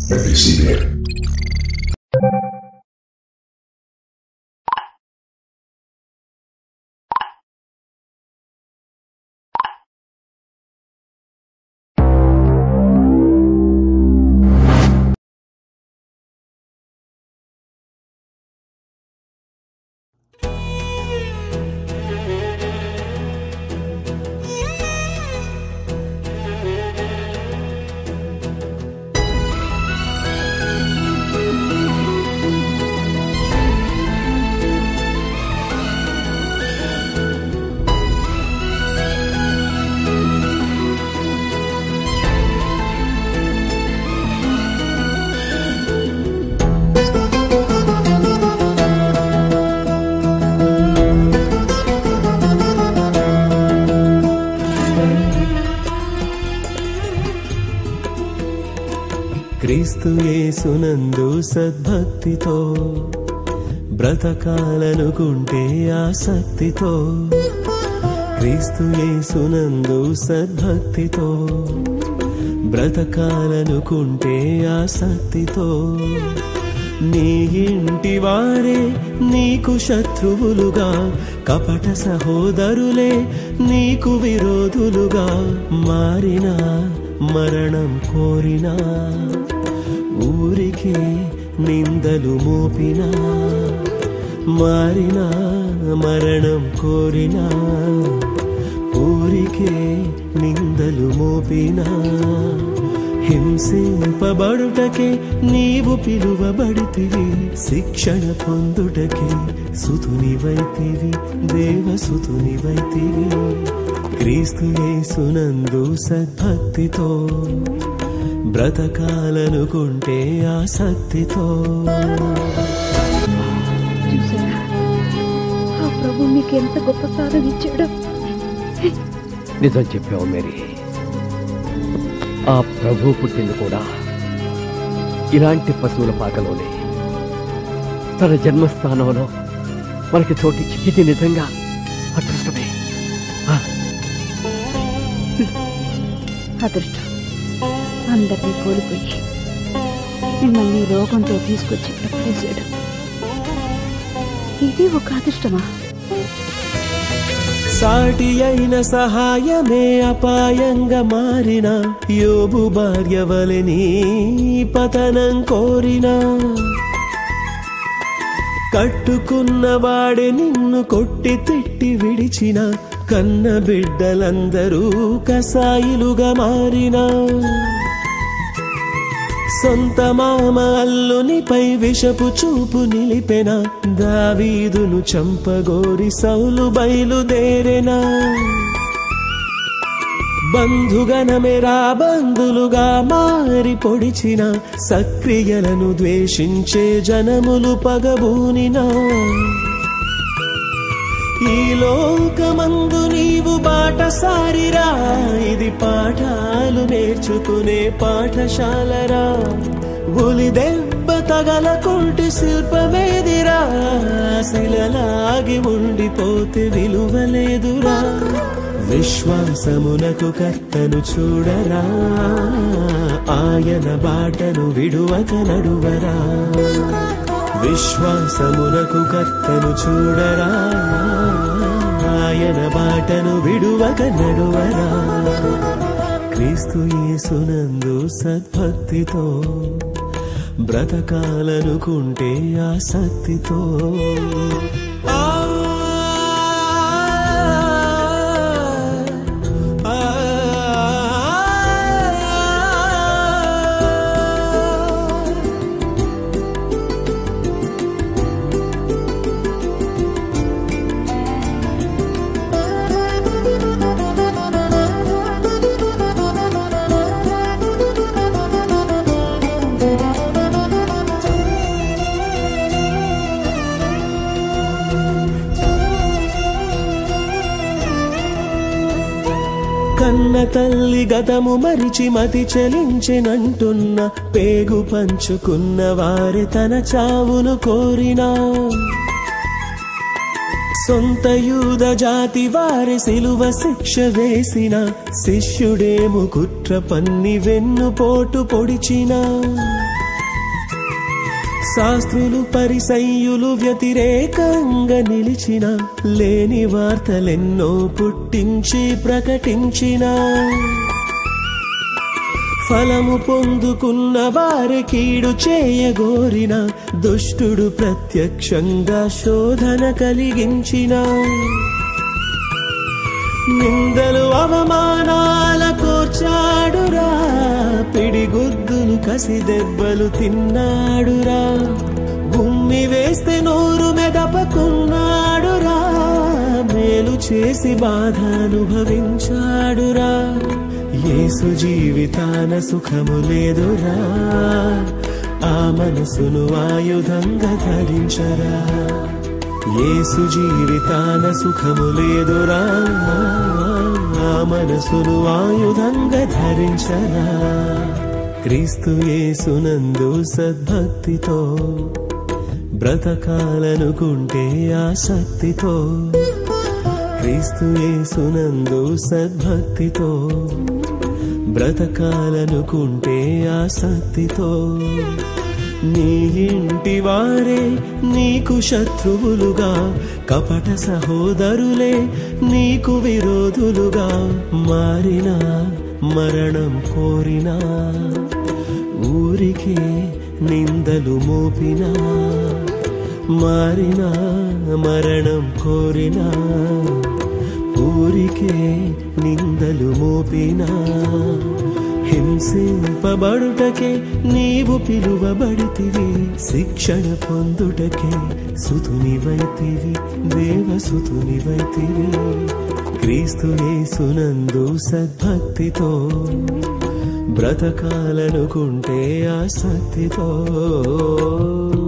Recibe. క్రీస్తు యేసునందు సద్భక్తితో బ్రతకాలనుకుంటే ఆసక్తితో క్రీస్తు యేసునందు సద్భక్తితో బ్రతకాలనుకుంటే ఆసక్తితో నీ ఇంటి వారే నీకు శత్రువులుగా కపట సహోదరులే నీకు విరోధులుగా మారినా మరణం కోరినా ఊరికే నిందలు మోపినా మారినా మరణం కోరినా ఊరికే నిందలు మోపినా హింసింపబడుటకే నీవు పిలువబడితివి శిక్షణ పొందుటకే సుతునివైతివి దేవసుతునివైతివి క్రీస్తు యేసునందు సద్భక్తితో బ్రతకాలనుకుంటే ఆసక్తితో చూసారా ఆ ప్రభు మీకు ఎంత గొప్ప సాధన ఇచ్చాడో నిజం చెప్పావు మేరీ ఆ ప్రభు పుట్టింది కూడా ఇలాంటి పశువుల పాకలోనే తన జన్మస్థానంలో మనకి చోటిచ్చి ఇది నిజంగా అదృష్టమే ఆ, అదృష్టం అందరినీ కోల్పోయి మిమ్మల్ని రోగంతో తీసుకొచ్చి ఇక్కడ పడేశాడు ఇది ఒక అదృష్టమా సాటి అయిన సహాయమే అపాయంగా మారిన యోబు భార్య వలెని పతనం కోరినా కట్టుకున్న వాడే నిన్ను కొట్టి తిట్టి విడిచిన కన్న బిడ్డలందరూ కసాయిలుగా మారినా సొంత మామ అల్లునిపై విషపు చూపు నిలిపెన దావీదును చంపగోరి సౌలు బయలుదేరెనా బంధుగణమే రాబంధులుగా మారి పొడిచిన సక్రియలను ద్వేషించే జనములు పగబూనినా ఈ లోకమందు నీవు బాటసారిరా ఇది పాఠాలు నేర్చుకునే పాఠశాలరా ఉలి దెబ్బ తగలకుంటి శిల్పమేదిరా శిలలాగి ఉండిపోతే విలువలేదురా విశ్వాసమునకు కర్తను చూడరా ఆయన బాటను విడువక నడువరా విశ్వాసమునకు కర్తను చూడరా ఆయన బాటను విడువక నడువరా క్రీస్తు యేసునందు సద్భక్తితో బ్రతకాలనుకుంటే ఆసక్తితో ఆ ఆ ఆ కన్న తల్లి గతము మరిచి మతి చెలించినంటున్న పేగు పంచుకున్న వారి తన చావును కోరినా సొంత యూద జాతి వారి సిలువ శిక్ష వేసిన శిష్యుడేము కుట్ర పన్ని వెన్నుపోటు పొడిచినా శాస్త్రులు పరిసయ్యులు వ్యతిరేకంగా నిలిచిన లేని వార్తలెన్నో పుట్టించి ప్రకటించిన ఫలము పొందుకున్న వారి కీడు చేయగోరిన దుష్టుడు ప్రత్యక్షంగా శోధన కలిగించిన నిందలు అవమానాల కోర్చాడురా పిడిగుద్దులు కసి దెబ్బలు తిన్నాడురా గుమ్మి వేస్తే నోరు మెదపకున్నాడురా మేలు చేసి బాధ అనుభవించాడురా యేసు జీవితాన సుఖము లేదురా ఆ మనసును ఆయుధంగా ధరించరా యేసు జీవితాన సుఖము లేదురా ఆ మనసును ఆయుధంగా ధరించరా క్రీస్తు యేసునందు సద్భక్తితో బ్రతకాలనుకుంటే ఆసక్తితో క్రీస్తు యేసునందు సద్భక్తితో బ్రతకాలనుకుంటే ఆసక్తితో నీ ఇంటి వారే నీకు శత్రువులుగా కపట సహోదరులే నీకు విరోధులుగా మారిన మరణం కోరినా ఊరికే నిందలు మోపినా మారిన మరణం కోరినా ఊరికే నిందలు మోపినా హింసింపబడుటకే నీవు పిలువబడితివి శిక్షణ పొందుటకే సుతునివైతివి దేవసుతునివైతివి క్రీస్తు యేసునందు సద్భక్తితో బ్రతకాలనుకుంటే ఆసక్తితో